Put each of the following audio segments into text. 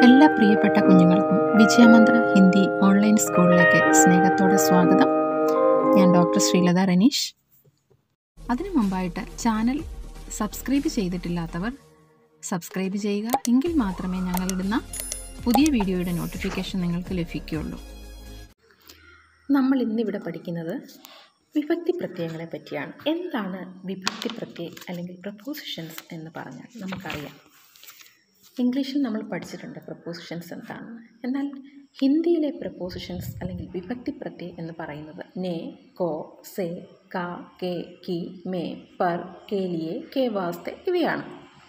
എല്ലാ പ്രിയപ്പെട്ട കുഞ്ഞുങ്ങൾക്കും വിജയമന്ത്ര ഹിന്ദി ഓൺലൈൻ സ്കൂളിലേക്ക് സ്നേഹത്തോടെ സ്വാഗതം ഞാൻ ഡോക്ടർ ശ്രീലത റനീഷ് അതിനു മുമ്പായിട്ട് ചാനൽ സബ്സ്ക്രൈബ് ചെയ്തിട്ടില്ലാത്തവർ സബ്സ്ക്രൈബ് ചെയ്യുക എങ്കിൽ മാത്രമേ ഞങ്ങളിടുന്ന പുതിയ വീഡിയോയുടെ നോട്ടിഫിക്കേഷൻ നിങ്ങൾക്ക് ലഭിക്കുകയുള്ളൂ നമ്മൾ ഇന്നിവിടെ പഠിക്കുന്നത് വിഭക്തി പ്രത്യയങ്ങളെ പറ്റിയാണ് എന്താണ് വിഭക്തി പ്രത്യയം അല്ലെങ്കിൽ പ്രപ്പോസിഷൻസ് എന്ന് പറഞ്ഞാൽ നമുക്കറിയാം ഇംഗ്ലീഷിൽ നമ്മൾ പഠിച്ചിട്ടുണ്ട് പ്രപ്പോസിഷൻസ് എന്താണെന്ന് എന്നാൽ ഹിന്ദിയിലെ പ്രപ്പോസിഷൻസ് അല്ലെങ്കിൽ വിഭക്തി പ്രത്യയം എന്ന് പറയുന്നത് നെ കോ സെ ക കെ കി മേ പർ കേലിയെ കെ വാസ്തെ ഇവയാണ്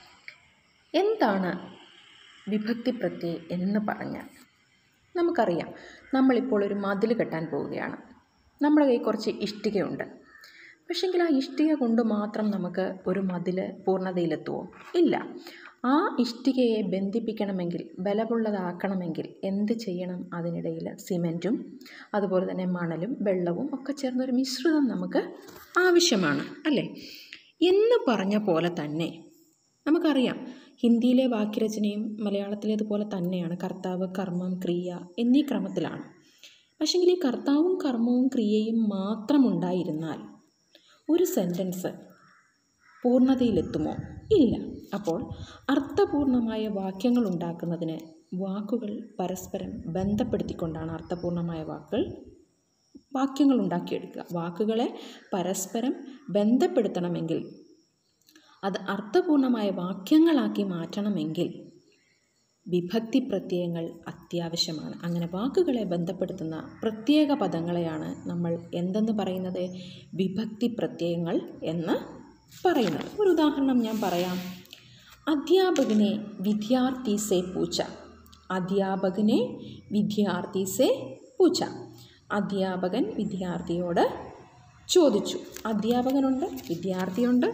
എന്താണ് വിഭക്തി പ്രത്യയം എന്ന് പറഞ്ഞാൽ നമുക്കറിയാം നമ്മളിപ്പോൾ ഒരു മതിൽ കെട്ടാൻ പോവുകയാണ് നമ്മുടെ കയ്യിൽ കുറച്ച് ഇഷ്ടികയുണ്ട് പക്ഷെങ്കിൽ ആ ഇഷ്ടിക കൊണ്ട് മാത്രം നമുക്ക് ഒരു മതിൽ പൂർണ്ണതയിലെത്തുമോ ഇല്ല ആ ഇഷ്ടികയെ ബന്ധിപ്പിക്കണമെങ്കിൽ ബലമുള്ളതാക്കണമെങ്കിൽ എന്ത് ചെയ്യണം അതിനിടയിൽ സിമെൻറ്റും അതുപോലെ തന്നെ മണലും വെള്ളവും ഒക്കെ ചേർന്നൊരു മിശ്രിതം നമുക്ക് ആവശ്യമാണ് അല്ലേ എന്ന് പറഞ്ഞ പോലെ തന്നെ നമുക്കറിയാം ഹിന്ദിയിലെ വാക്യരചനയും മലയാളത്തിലേതുപോലെ തന്നെയാണ് കർത്താവ് കർമ്മം ക്രിയ എന്നീ ക്രമത്തിലാണ് പക്ഷെങ്കിൽ ഈ കർത്താവും കർമ്മവും ക്രിയയും മാത്രം ഉണ്ടായിരുന്നാൽ ഒരു സെൻറ്റൻസ് പൂർണ്ണതയിലെത്തുമോ ഇല്ല അപ്പോൾ അർത്ഥപൂർണമായ വാക്യങ്ങൾ ഉണ്ടാക്കുന്നതിന് വാക്കുകൾ പരസ്പരം ബന്ധപ്പെടുത്തിക്കൊണ്ടാണ് അർത്ഥപൂർണമായ വാക്കുകൾ വാക്യങ്ങൾ ഉണ്ടാക്കിയെടുക്കുക വാക്കുകളെ പരസ്പരം ബന്ധപ്പെടുത്തണമെങ്കിൽ അത് അർത്ഥപൂർണമായ വാക്യങ്ങളാക്കി മാറ്റണമെങ്കിൽ വിഭക്തി പ്രത്യയങ്ങൾ അത്യാവശ്യമാണ് അങ്ങനെ വാക്കുകളെ ബന്ധപ്പെടുത്തുന്ന പ്രത്യേക പദങ്ങളെയാണ് നമ്മൾ എന്തെന്ന് പറയുന്നത് വിഭക്തി പ്രത്യയങ്ങൾ എന്ന് പറയുന്നത് ഒരു ഉദാഹരണം ഞാൻ പറയാം അധ്യാപകനെ വിദ്യാർത്ഥി സെ പൂച്ച അധ്യാപകനെ വിദ്യാർത്ഥി സെ പൂച്ച അധ്യാപകൻ വിദ്യാർത്ഥിയോട് ചോദിച്ചു അധ്യാപകനുണ്ട് വിദ്യാർത്ഥിയുണ്ട്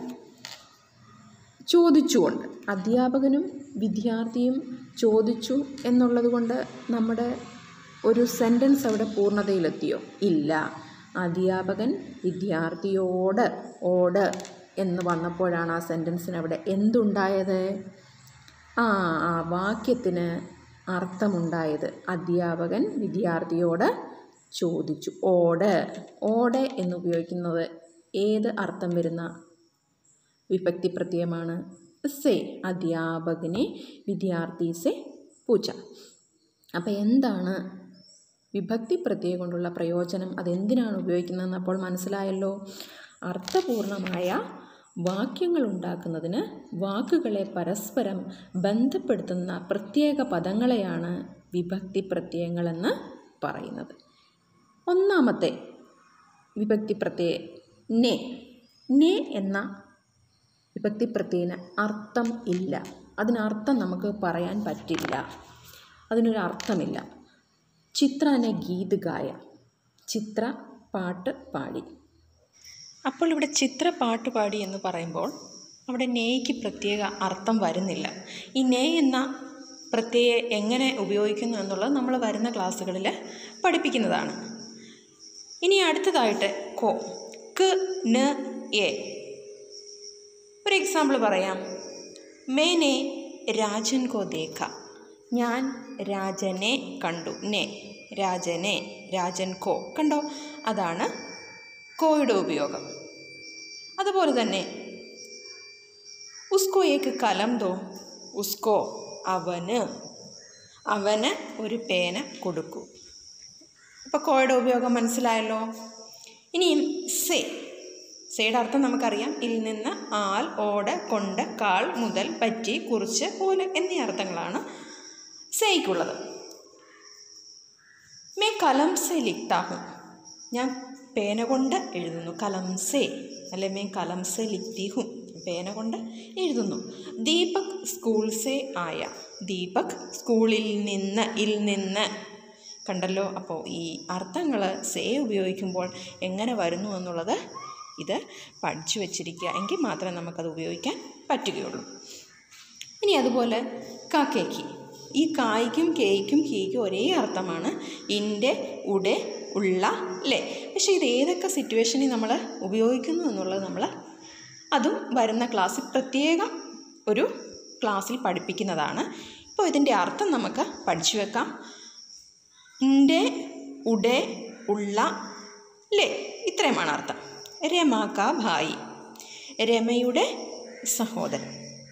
ചോദിച്ചുകൊണ്ട് അധ്യാപകനും വിദ്യാർത്ഥിയും ചോദിച്ചു എന്നുള്ളത് കൊണ്ട് നമ്മുടെ ഒരു സെൻറ്റൻസ് അവിടെ പൂർണ്ണതയിലെത്തിയോ ഇല്ല അധ്യാപകൻ വിദ്യാർത്ഥിയോട് ഓട് എന്ന് വന്നപ്പോഴാണ് ആ സെൻറ്റൻസിന് അവിടെ എന്തുണ്ടായത് ആ ആ വാക്യത്തിന് അർത്ഥമുണ്ടായത് അധ്യാപകൻ വിദ്യാർത്ഥിയോട് ചോദിച്ചു ഓട് ഓട് എന്ന് ഉപയോഗിക്കുന്നത് ഏത് അർത്ഥം വരുന്ന വിഭക്തി പ്രത്യയമാണ് സെ അധ്യാപകനെ വിദ്യാർത്ഥി സെ പൂച്ച അപ്പോൾ എന്താണ് വിഭക്തി പ്രത്യയം കൊണ്ടുള്ള പ്രയോജനം അതെന്തിനാണ് ഉപയോഗിക്കുന്നതെന്ന് അപ്പോൾ മനസ്സിലായല്ലോ അർത്ഥപൂർണമായ വാക്യങ്ങൾ ഉണ്ടാക്കുന്നതിന് വാക്കുകളെ പരസ്പരം ബന്ധപ്പെടുത്തുന്ന പ്രത്യേക പദങ്ങളെയാണ് വിഭക്തി പ്രത്യയങ്ങളെന്ന് പറയുന്നത് ഒന്നാമത്തെ വിഭക്തി പ്രത്യയം നെ നെ എന്ന വിഭക്തി പ്രത്യയന് അർത്ഥം ഇല്ല അതിനർത്ഥം നമുക്ക് പറയാൻ പറ്റില്ല അതിനൊരു അർത്ഥമില്ല ചിത്രനെ ഗീത് ഗായ ചിത്ര പാട്ട് പാടി അപ്പോൾ ഇവിടെ ചിത്ര പാട്ട് പാടി എന്ന് പറയുമ്പോൾ അവിടെ നേയ്ക്ക് പ്രത്യേക അർത്ഥം വരുന്നില്ല ഈ നേ എന്ന പ്രത്യയ എങ്ങനെ ഉപയോഗിക്കുന്നു എന്നുള്ളത് നമ്മൾ വരുന്ന ക്ലാസ്സുകളിൽ പഠിപ്പിക്കുന്നതാണ് ഇനി അടുത്തതായിട്ട് കോ ക ന എ ഒരു എക്സാമ്പിൾ പറയാം മേനെ രാജൻ കോ ദേഖ ഞാൻ രാജനെ കണ്ടു നെ രാജനെ രാജൻ കോ കണ്ടോ അതാണ് കോയുടെ ഉപയോഗം അതുപോലെ തന്നെ ഉസ്കോ ഏക്ക് കലം ദോ ഉസ്കോ അവന് അവന് ഒരു പേന കൊടുക്കൂ അപ്പോൾ കോയുടെ ഉപയോഗം മനസ്സിലായല്ലോ ഇനിയും സേ സയുടെ അർത്ഥം നമുക്കറിയാം ഇൽ നിന്ന് ആൽ ഓട് കൊണ്ട് കാൾ മുതൽ പറ്റി കുറിച്ച് പോലെ എന്നീ അർത്ഥങ്ങളാണ് സേയ്ക്കുള്ളത് മേ കലം സെ ലിഖ്താഹും ഞാൻ പേന കൊണ്ട് എഴുതുന്നു കലം സേ അല്ലെ മേ കലം സെ ലിഖ്തിഹും പേന കൊണ്ട് എഴുതുന്നു ദീപക് സ്കൂൾ സേ ആയ ദീപക് സ്കൂളിൽ നിന്ന് ഇൽ നിന്ന് കണ്ടല്ലോ അപ്പോൾ ഈ അർത്ഥങ്ങൾ സേ ഉപയോഗിക്കുമ്പോൾ എങ്ങനെ വരുന്നു എന്നുള്ളത് ഇത് പഠിച്ചു വച്ചിരിക്കുക എങ്കിൽ മാത്രമേ നമുക്കത് ഉപയോഗിക്കാൻ പറ്റുകയുള്ളൂ ഇനി അതുപോലെ കാക്കേക്ക് ഈ കായ്ക്കും കേയ്ക്കും കീയ്ക്കും ഒരേ അർത്ഥമാണ് ഇൻ്റെ ഉടെ ഉള്ള അല്ലേ പക്ഷേ ഇത് ഏതൊക്കെ സിറ്റുവേഷനിൽ നമ്മൾ ഉപയോഗിക്കുന്നു എന്നുള്ളത് നമ്മൾ അതും വരുന്ന ക്ലാസ്സിൽ പ്രത്യേകം ഒരു ക്ലാസ്സിൽ പഠിപ്പിക്കുന്നതാണ് അപ്പോൾ ഇതിൻ്റെ അർത്ഥം നമുക്ക് പഠിച്ചു വെക്കാം ഉൻ്റെ ഉടെ ഉള്ള ലേ ഇത്രയുമാണ് അർത്ഥം രമാക്ക ഭായി രമയുടെ സഹോദരൻ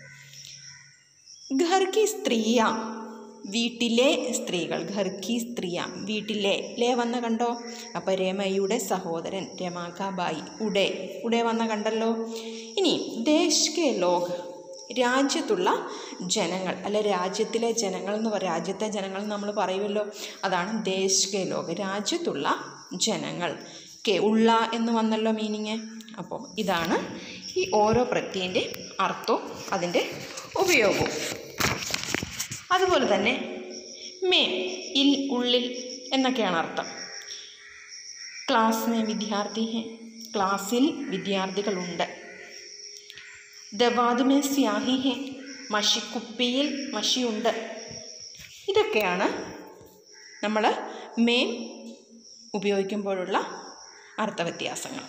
ഘർ കി സ്ത്രീയ വീട്ടിലെ സ്ത്രീകൾ ഘർ കി സ്ത്രീയ വീട്ടിലെ ലേ വന്ന കണ്ടോ അപ്പോൾ രമയുടെ സഹോദരൻ രമാകാബായി ഉടേ ഉടേ വന്ന കണ്ടല്ലോ ഇനി ദേശ് കെ ലോക് രാജ്യത്തുള്ള ജനങ്ങൾ അല്ലെ രാജ്യത്തിലെ ജനങ്ങൾ എന്ന് പറ രാജ്യത്തെ ജനങ്ങൾ എന്ന് നമ്മൾ പറയുമല്ലോ അതാണ് ദേശ് കെ ലോക് രാജ്യത്തുള്ള ജനങ്ങൾ കെ ഉള്ള എന്ന് വന്നല്ലോ മീനിങ് അപ്പോൾ ഇതാണ് ഈ ഓരോ പ്രത്യയൻ്റെ അർത്ഥവും അതിൻ്റെ ഉപയോഗവും അതുപോലെ തന്നെ മേ ഇൽ ഉള്ളിൽ എന്നൊക്കെയാണ് അർത്ഥം ക്ലാസ് മേ വിദ്യാർത്ഥി ഹെ ക്ലാസ്സിൽ വിദ്യാർത്ഥികളുണ്ട് ദവാദ് മേ സ്യാഹി ഹെ മഷിക്കുപ്പിയിൽ മഷിയുണ്ട് ഇതൊക്കെയാണ് നമ്മൾ മേ ഉപയോഗിക്കുമ്പോഴുള്ള അർത്ഥവ്യത്യാസങ്ങൾ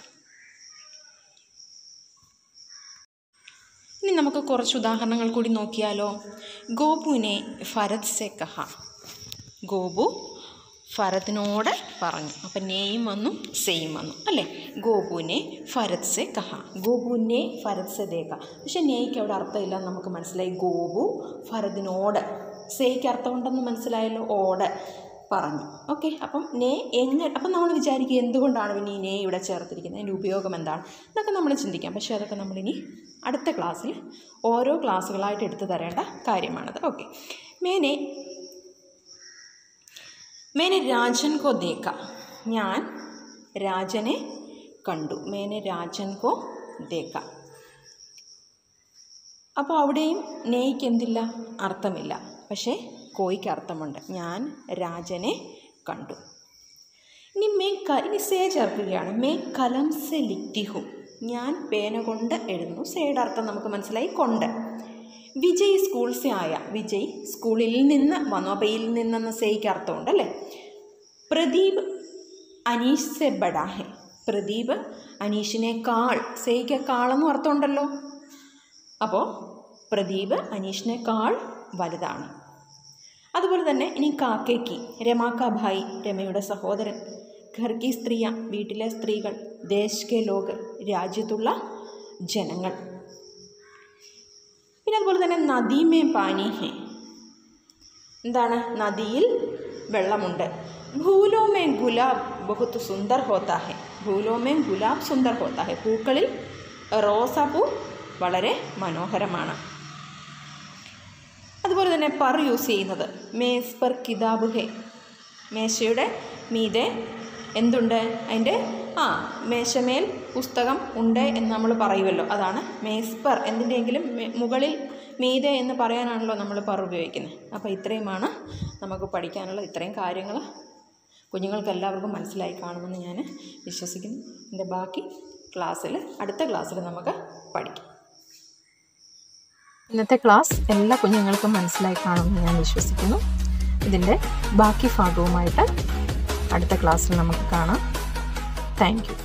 ഇനി നമുക്ക് കുറച്ച് ഉദാഹരണങ്ങൾ കൂടി നോക്കിയാലോ ഗോപുവിനെ ഫരത് സെ കഹ ഗോപു ഫരത്തിനോട് പറഞ്ഞു അപ്പം നെയും വന്നു സെയും വന്നു അല്ലേ ഗോപുവിനെ ഫരത് സെ കഹ ഗോപുവിനെ ഫരത് സെ ദേക്ക പക്ഷെ നെയ്ക്ക് അവിടെ അർത്ഥമില്ല എന്ന് നമുക്ക് മനസ്സിലായി ഗോപു ഫരതിനോട് സെയ്ക്ക് അർത്ഥമുണ്ടെന്ന് മനസ്സിലായല്ലോ ഓട് പറഞ്ഞു ഓക്കെ അപ്പം നേ എങ്ങനെ അപ്പം നമ്മൾ വിചാരിക്കുക എന്തുകൊണ്ടാണ് പിന്നെ ഈ നേ ഇവിടെ ചേർത്തിരിക്കുന്നത് അതിൻ്റെ ഉപയോഗം എന്താണ് എന്നൊക്കെ നമ്മൾ ചിന്തിക്കാം പക്ഷേ അതൊക്കെ നമ്മളിനി അടുത്ത ക്ലാസ്സിൽ ഓരോ ക്ലാസ്സുകളായിട്ട് എടുത്തു തരേണ്ട കാര്യമാണത് ഓക്കെ മേനെ മേനെ രാജൻ കോ ദേക്ക ഞാൻ രാജനെ കണ്ടു മേനെ രാജൻ കോ ദേക്ക അപ്പോൾ അവിടെയും നെയ്ക്ക് എന്തില്ല അർത്ഥമില്ല പക്ഷേ കോയ്ക്ക് അർത്ഥമുണ്ട് ഞാൻ രാജനെ കണ്ടു ഇനി മേ ക ഇനി സേ ചേർക്കുകയാണ് മേ കലം സെ ലിക്തിഹു ഞാൻ പേന കൊണ്ട് എഴുതുന്നു സേയുടെ അർത്ഥം നമുക്ക് മനസ്സിലായി കൊണ്ട് വിജയ് സ്കൂൾ സെ ആയ വിജയ് സ്കൂളിൽ നിന്ന് വന്നു അപ്പോൾ ഇതിൽ നിന്നെന്ന സേയ്ക്ക് അർത്ഥമുണ്ട് അല്ലേ പ്രദീപ് അനീഷ് സെ ബഡാ ഹെ പ്രദീപ് അനീഷിനേക്കാൾ സേയ്ക്കേക്കാളെന്നും അർത്ഥമുണ്ടല്ലോ അപ്പോൾ പ്രദീപ് അനീഷിനേക്കാൾ വലുതാണ് അതുപോലെ തന്നെ ഇനി കാക്കേക്ക് രമാക്ക ഭായി രമയുടെ സഹോദരൻ ഘർക്കി സ്ത്രീയ വീട്ടിലെ സ്ത്രീകൾ ദേശ് കെ ലോക് രാജ്യത്തുള്ള ജനങ്ങൾ പിന്നെ അതുപോലെ തന്നെ നദീമേ പാനി ഹെ എന്താണ് നദിയിൽ വെള്ളമുണ്ട് ഭൂലോമേ ഗുലാബ് ബഹുത്ത് സുന്ദർ ഹോത്താ ഹെ ഭൂലോമേ ഗുലാബ് സുന്ദർ ഹോത്താ ഹെ പൂക്കളിൽ റോസാപ്പൂ വളരെ മനോഹരമാണ് അതുപോലെ തന്നെ പർ യൂസ് ചെയ്യുന്നത് മേസ് പർ കിതാബ് ഹെ മേശയുടെ മീതെ എന്തുണ്ട് അതിൻ്റെ ആ മേശമേൽ പുസ്തകം ഉണ്ട് എന്ന് നമ്മൾ പറയുമല്ലോ അതാണ് മേസ്പർ എന്തിൻ്റെയെങ്കിലും മുകളിൽ മീതെ എന്ന് പറയാനാണല്ലോ നമ്മൾ പർ ഉപയോഗിക്കുന്നത് അപ്പോൾ ഇത്രയുമാണ് നമുക്ക് പഠിക്കാനുള്ള ഇത്രയും കാര്യങ്ങൾ കുഞ്ഞുങ്ങൾക്ക് എല്ലാവർക്കും മനസ്സിലായി കാണുമെന്ന് ഞാൻ വിശ്വസിക്കുന്നു ഇതിൻ്റെ ബാക്കി ക്ലാസ്സിൽ അടുത്ത ക്ലാസ്സിൽ നമുക്ക് പഠിക്കാം ഇന്നത്തെ ക്ലാസ് എല്ലാ കുഞ്ഞുങ്ങൾക്കും മനസ്സിലായി കാണുമെന്ന് ഞാൻ വിശ്വസിക്കുന്നു ഇതിൻ്റെ ബാക്കി ഭാഗവുമായിട്ട് അടുത്ത ക്ലാസ്സിൽ നമുക്ക് കാണാം താങ്ക് യു